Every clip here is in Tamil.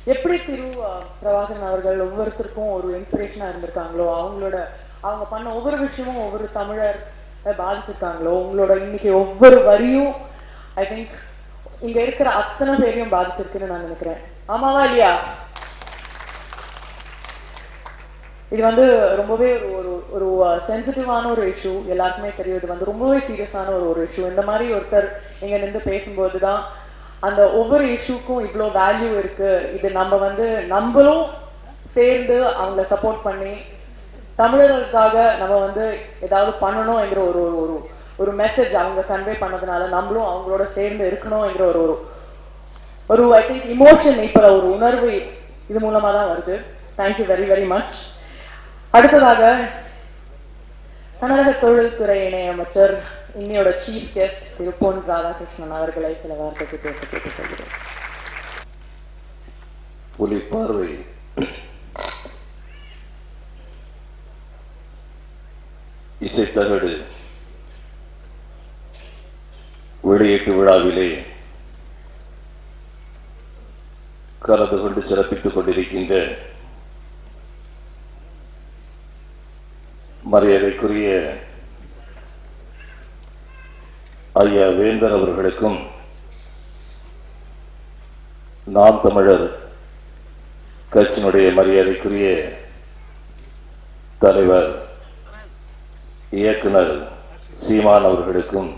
எப்படி திரு அஹ், பிரபாகரன் அவர்கள் ஒவ்வொருத்தருக்கும் ஒரு இன்ஸ்பிரேஷனா இருந்திருக்காங்களோ அவங்களோட அவங்க பண்ண ஒவ்வொரு விஷயமும் ஒவ்வொரு தமிழர் அஹ், பாதிச்சிருக்காங்களோ உங்களோட இன்னைக்கு ஒவ்வொரு வரியும் ஐ திங்க் இங்க இருக்கிற அத்தனை பேரையும் பாதிச்சிருக்குன்னு நான் நினைக்கிறேன் ஆமாவா இல்லையா இது வந்து ரொம்பவே ஒரு ஒரு ஒரு சென்சிட்டிவான ஒரு இஷ்யூ எல்லாருக்குமே தெரியும் இது வந்து ரொம்பவே சீரியஸான ஒரு ஒரு இஷ்யூ இந்த மாதிரி ஒருத்தர் இங்க நின்று பேசும்போது தான் அந்த ஒவ்வொரு இஷ்யூக்கும் இவ்வளோ வேல்யூ இருக்கு இது நம்ம வந்து நம்மளும் சேர்ந்து அவங்கள சப்போர்ட் பண்ணி தமிழர்களுக்காக நம்ம வந்து ஏதாவது பண்ணணும் என்கிற ஒரு ஒரு ஒரு ஒரு மெசேஜ் அவங்க கன்வே பண்ணதுனால நம்மளும் அவங்களோட சேர்ந்து இருக்கணும் என்கிற ஒரு ஒரு ஒரு ஐ திங்க் இமோஷன் இப்ப ஒரு உணர்வு இது மூலமா தான் வருது தேங்க்யூ வெரி வெரி மச் அடுத்ததாக தமிழக தொழில்துறை இணையமைச்சர் இன்னையோட சீஃப் கெஸ்ட் திரு பொன் ராதாகிருஷ்ணன் அவர்களை சில வார்த்தைக்கு பேச கேட்டு சொல்கிறேன் புலி பார்வை இசைத்தகடு வெளியீட்டு விழாவிலே கலந்து கொண்டு சிறப்பித்துக் கொண்டிருக்கின்ற மரியாதைக்குரிய ஐயா வேந்தர் அவர்களுக்கும் நாம் தமிழர் கட்சியினுடைய மரியாதைக்குரிய தலைவர் இயக்குனர் சீமான் அவர்களுக்கும்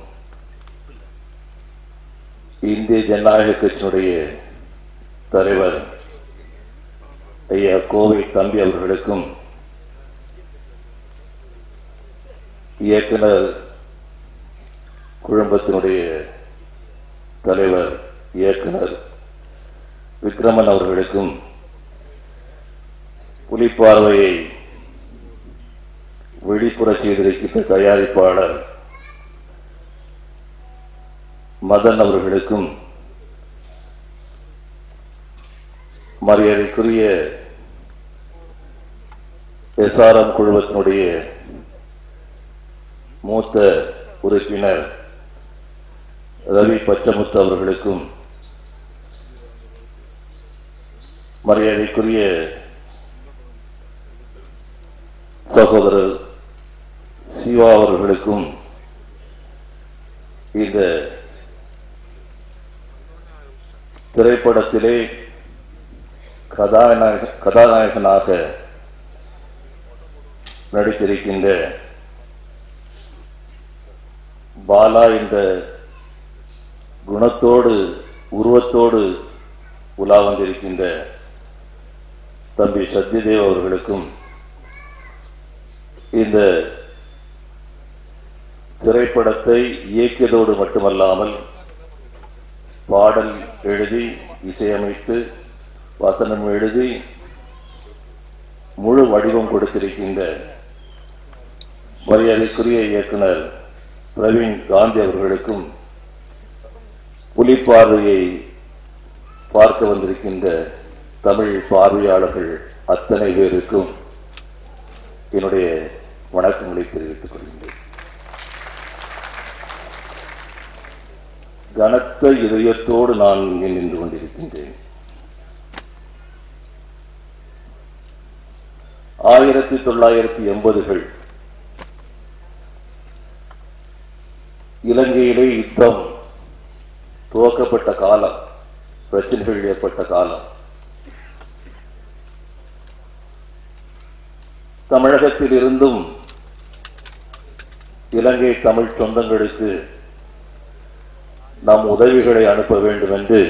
இந்திய ஜனநாயக கட்சியினுடைய தலைவர் ஐயா கோவை தம்பி அவர்களுக்கும் இயக்குனர் குழுமத்தினுடைய தலைவர் இயக்குனர் விக்ரமன் அவர்களுக்கும் புலிப்பார்வையை வெளிப்புற செய்திருக்கின்ற தயாரிப்பாளர் மதன் அவர்களுக்கும் மரியாதைக்குரிய எஸ்ஆர்எம் குழுமத்தினுடைய மூத்த உறுப்பினர் ரவி பச்சமுத்து அவர்களுக்கும் மரியாதைக்குரிய சகோதரர் சிவா அவர்களுக்கும் இந்த திரைப்படத்திலே கதாநாயக கதாநாயகனாக நடித்திருக்கின்ற பாலா என்ற குணத்தோடு உருவத்தோடு உலா வந்திருக்கின்ற தம்பி சத்யதேவ் அவர்களுக்கும் இந்த திரைப்படத்தை இயக்கியதோடு மட்டுமல்லாமல் பாடல் எழுதி இசையமைத்து வசனம் எழுதி முழு வடிவம் கொடுத்திருக்கின்ற மரியாதைக்குரிய இயக்குனர் பிரவீன் காந்தி அவர்களுக்கும் புலிப்பார்வையை பார்க்க வந்திருக்கின்ற தமிழ் பார்வையாளர்கள் அத்தனை பேருக்கும் என்னுடைய வணக்கங்களை தெரிவித்துக் கொள்கின்றேன் கனத்த இதயத்தோடு நான் இங்கே நின்று கொண்டிருக்கின்றேன் ஆயிரத்தி தொள்ளாயிரத்தி எண்பதுகள் இலங்கையிலே யுத்தம் துவக்கப்பட்ட காலம் பிரச்சனைகள் ஏற்பட்ட காலம் தமிழகத்தில் இருந்தும் இலங்கை தமிழ் சொந்தங்களுக்கு நாம் உதவிகளை அனுப்ப வேண்டும் என்று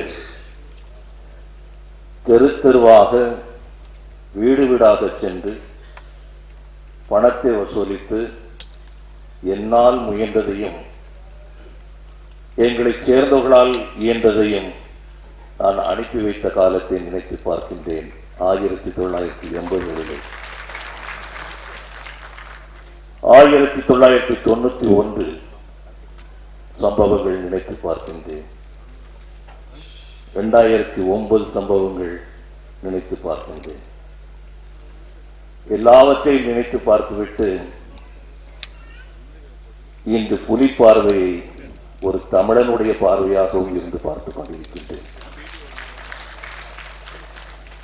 தெரு தெருவாக வீடு வீடாக சென்று பணத்தை வசூலித்து என்னால் முயன்றதையும் எங்களைச் சேர்ந்தவர்களால் இயன்றதையும் நான் அனுப்பி வைத்த காலத்தை நினைத்து பார்க்கின்றேன் ஆயிரத்தி தொள்ளாயிரத்தி எண்பதுகளிலே ஆயிரத்தி தொள்ளாயிரத்தி தொண்ணூத்தி ஒன்று சம்பவங்கள் நினைத்து பார்க்கின்றேன் இரண்டாயிரத்தி ஒன்பது சம்பவங்கள் நினைத்து பார்க்கின்றேன் எல்லாவற்றையும் நினைத்து பார்த்துவிட்டு இன்று புலி பார்வையை ஒரு தமிழனுடைய பார்வையாகவும் இருந்து பார்த்துக் கொண்டிருக்கின்றேன்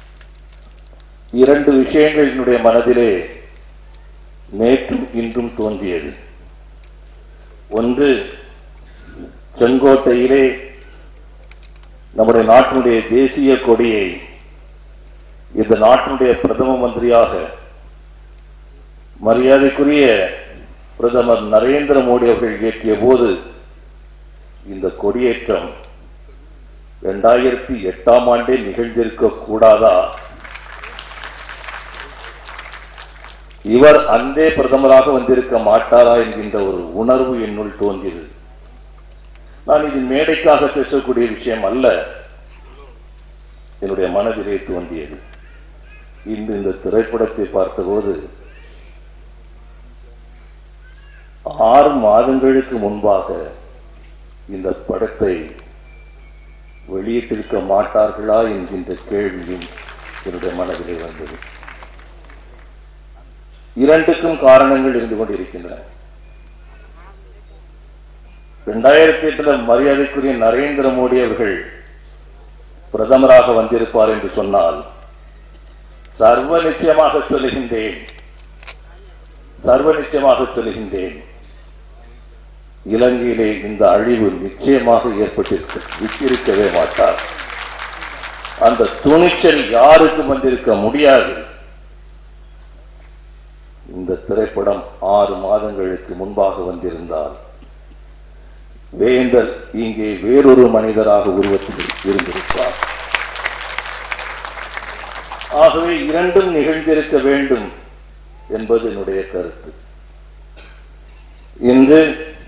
இரண்டு விஷயங்கள் என்னுடைய மனதிலே நேற்றும் இன்றும் தோன்றியது ஒன்று செங்கோட்டையிலே நம்முடைய நாட்டினுடைய தேசிய கொடியை இந்த நாட்டினுடைய பிரதம மந்திரியாக மரியாதைக்குரிய பிரதமர் நரேந்திர மோடி அவர்கள் இயற்றிய போது இந்த கொடியேற்றம் இரண்டாயிரத்தி எட்டாம் ஆண்டே நிகழ்ந்திருக்க கூடாதா இவர் அன்றே பிரதமராக வந்திருக்க மாட்டாரா என்கின்ற ஒரு உணர்வு என்னுள் தோன்றியது நான் இது மேடைக்காக பேசக்கூடிய விஷயம் அல்ல என்னுடைய மனதிலே தோன்றியது இன்று இந்த திரைப்படத்தை பார்த்தபோது ஆறு மாதங்களுக்கு முன்பாக இந்த படத்தை வெளியிட்டிருக்க மாட்டார்களா என்கின்ற கேள்வியும் என்னுடைய மனதிலே வந்தது இரண்டுக்கும் காரணங்கள் இருந்து கொண்டிருக்கின்றன இரண்டாயிரத்தி எட்டுல மரியாதைக்குரிய நரேந்திர மோடி அவர்கள் பிரதமராக வந்திருப்பார் என்று சொன்னால் சர்வ நிச்சயமாக சொல்லுகின்றேன் சர்வ நிச்சயமாக சொல்லுகின்றேன் இலங்கையிலே இந்த அழிவு நிச்சயமாக ஏற்பட்டிருக்க விட்டிருக்கவே மாட்டார் அந்த துணிச்சல் யாருக்கும் வந்திருக்க முடியாது இந்த திரைப்படம் ஆறு மாதங்களுக்கு முன்பாக வந்திருந்தால் வேந்தர் இங்கே வேறொரு மனிதராக உருவத்தில் இருந்திருப்பார் ஆகவே இரண்டும் நிகழ்ந்திருக்க வேண்டும் என்பது என்னுடைய கருத்து இன்று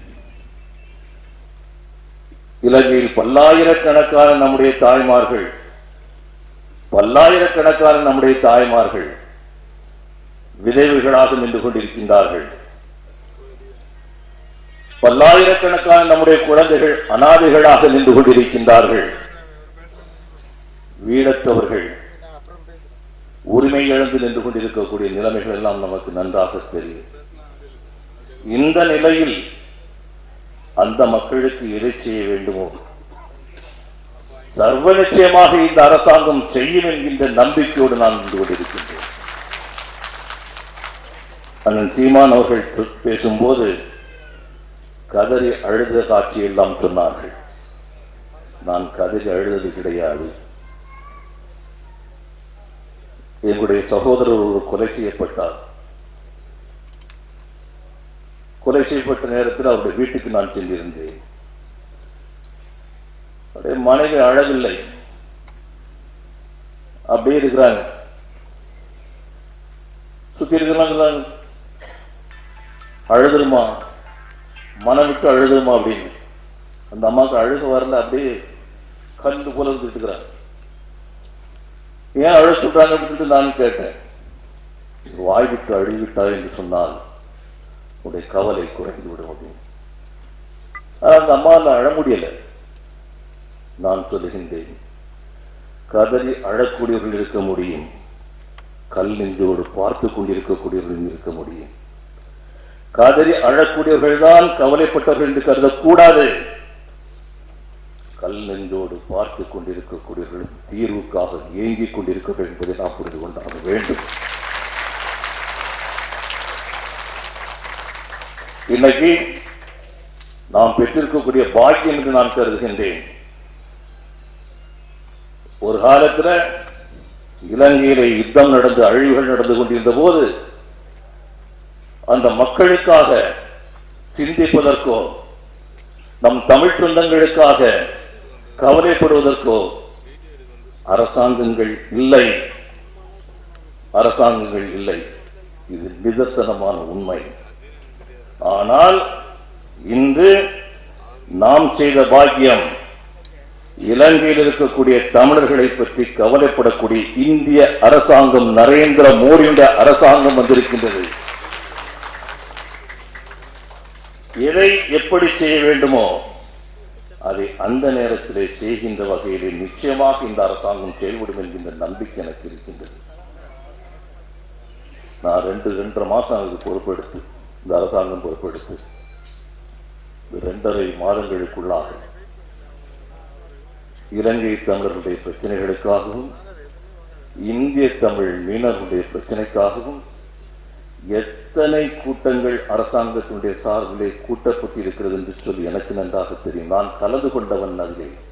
இலங்கையில் பல்லாயிரக்கணக்கான நம்முடைய தாய்மார்கள் பல்லாயிரக்கணக்கான நம்முடைய தாய்மார்கள் விதைவுகளாக நின்று கொண்டிருக்கின்றார்கள் பல்லாயிரக்கணக்கான நம்முடைய குழந்தைகள் அனாதைகளாக நின்று கொண்டிருக்கின்றார்கள் வீடற்றவர்கள் உரிமை இழந்து நின்று கொண்டிருக்கக்கூடிய நிலைமைகள் எல்லாம் நமக்கு நன்றாக தெரியும் இந்த நிலையில் அந்த மக்களுக்கு எதை செய்ய வேண்டுமோ சர்வ நிச்சயமாக இந்த அரசாங்கம் செய்யும் என்கின்ற நம்பிக்கையோடு நான் நின்று கொண்டிருக்கின்றேன் அண்ணன் சீமான் அவர்கள் பேசும்போது கதறி அழுத காட்சியெல்லாம் சொன்னார்கள் நான் கதறி அழுதது கிடையாது எங்களுடைய சகோதரர் ஒரு கொலை செய்யப்பட்டார் கொலை செய்யப்பட்ட நேரத்தில் அவருடைய வீட்டுக்கு நான் சென்றிருந்தேன் அவருடைய மனைவி அழவில்லை அப்படியே இருக்கிறாங்க சுத்தி இருக்கிறாங்க அழுதுருமா மனம் விட்டு அழுதுமா அப்படின்னு அந்த அம்மாவுக்கு அழுக வரல அப்படியே கண்டு போல இருந்துட்டு இருக்கிறாங்க ஏன் அழ சொல்றாங்க அப்படின்னு நான் கேட்டேன் வாய் விட்டு அழுவிட்டாய் என்று சொன்னால் உடைய கவலை குறைந்து விடும் அப்படின்னு ஆனா அந்த அம்மாவில் அழ முடியல நான் சொல்லுகின்றேன் கதறி அழக்கூடியவர்கள் இருக்க முடியும் கல் நெஞ்சோடு பார்த்து கொண்டிருக்கக்கூடியவர்கள் இருக்க முடியும் கதறி அழக்கூடியவர்கள் தான் கவலைப்பட்டவர்கள் என்று கருதக்கூடாது கல் நெஞ்சோடு பார்த்து கொண்டிருக்கக்கூடியவர்கள் தீர்வுக்காக ஏங்கிக் கொண்டிருக்கிறார்கள் என்பதை நாம் புரிந்து கொண்டாக வேண்டும் இன்னைக்கு நாம் பெற்றிருக்கக்கூடிய பாக்கியம் என்று நான் கருதுகின்றேன் ஒரு காலத்துல இலங்கையிலே யுத்தம் நடந்து அழிவுகள் நடந்து கொண்டிருந்த போது அந்த மக்களுக்காக சிந்திப்பதற்கோ நம் தமிழ் சொந்தங்களுக்காக கவலைப்படுவதற்கோ அரசாங்கங்கள் இல்லை அரசாங்கங்கள் இல்லை இது நிதர்சனமான உண்மை ஆனால் இன்று நாம் செய்த பாக்கியம் இலங்கையில் இருக்கக்கூடிய தமிழர்களை பற்றி கவலைப்படக்கூடிய இந்திய அரசாங்கம் நரேந்திர மோடியுடைய அரசாங்கம் வந்திருக்கின்றது எதை எப்படி செய்ய வேண்டுமோ அதை அந்த நேரத்திலே செய்கின்ற வகையிலே நிச்சயமாக இந்த அரசாங்கம் செயல்படும் என்கின்ற நம்பிக்கை எனக்கு இருக்கின்றது நான் ரெண்டு ரெண்டரை மாசம் அதுக்கு பொறுப்பெடுத்து இந்த அரசாங்கம் பொறுப்பெடுத்து இந்த ரெண்டரை மாதங்களுக்குள்ளாக இலங்கை தமிழர்களுடைய பிரச்சனைகளுக்காகவும் இந்திய தமிழ் மீனவர்களுடைய பிரச்சனைக்காகவும் எத்தனை கூட்டங்கள் அரசாங்கத்தினுடைய சார்பிலே கூட்டப்பட்டிருக்கிறது என்று சொல்லி எனக்கு நன்றாக தெரியும் நான் கலந்து கொண்டவன் அதிலே